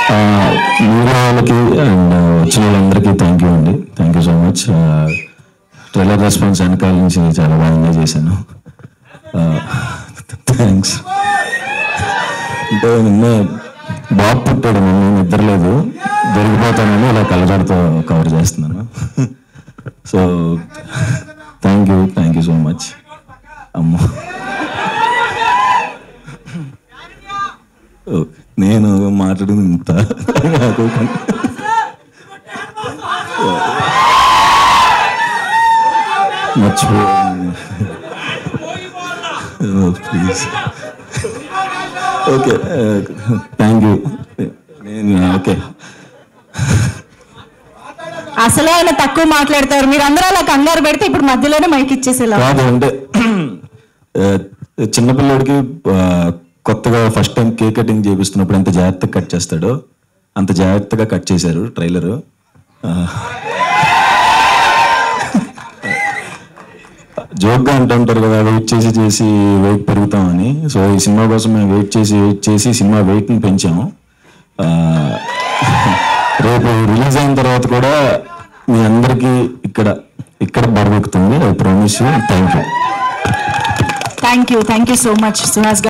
media వాళ్ళకి and వచ్చిన వాళ్ళందరికీ థ్యాంక్ యూ అండి thank you so much trailer response వెనకాల నుంచి చాలా బాగా ఎంజాయ్ చేశాను థ్యాంక్స్ అంటే నిన్న బాబు పుట్టాడు నిన్న నిద్రలేదు దొరికిపోతానని ఇలా కలజాడుతో కవర్ చేస్తున్నాను so thank you thank you so much అమ్మ ఓ, నేను మాట్లాడింది ఇంత నాకు మర్చిపో ప్లీజ్ ఓకే థ్యాంక్ యూ నేను ఓకే అసలే ఆయన తక్కువ మాట్లాడతారు మీరు అందరూ అలా కంగారు పెడితే ఇప్పుడు మధ్యలోనే మైక్ ఇచ్చేసేలా కాదు అంటే ఆ, చిన్నపిల్లడికి ఆ, కొత్తగా ఫస్ట్ టైం కేక్ కటింగ్ చేపిస్తున్నప్పుడు ఎంత జాగ్రత్తగా కట్ చేస్తాడో అంత జాగ్రత్తగా కట్ చేశారు ట్రైలర్ జోక్గా అంటుంటారు కదా వెయిట్ చేసి చేసి వెయిట్ పెరుగుతామని సో ఈ సినిమా కోసం మేము వెయిట్ చేసి వెయిట్ చేసి సినిమా వెయిట్ని పెంచాము ఆ, రేపు రిలీజ్ అయిన తర్వాత కూడా మీ అందరికీ ఇక్కడ ఇక్కడ బరువెక్కుతుంది I promise you thank you thank you thank you so much Suhas గారు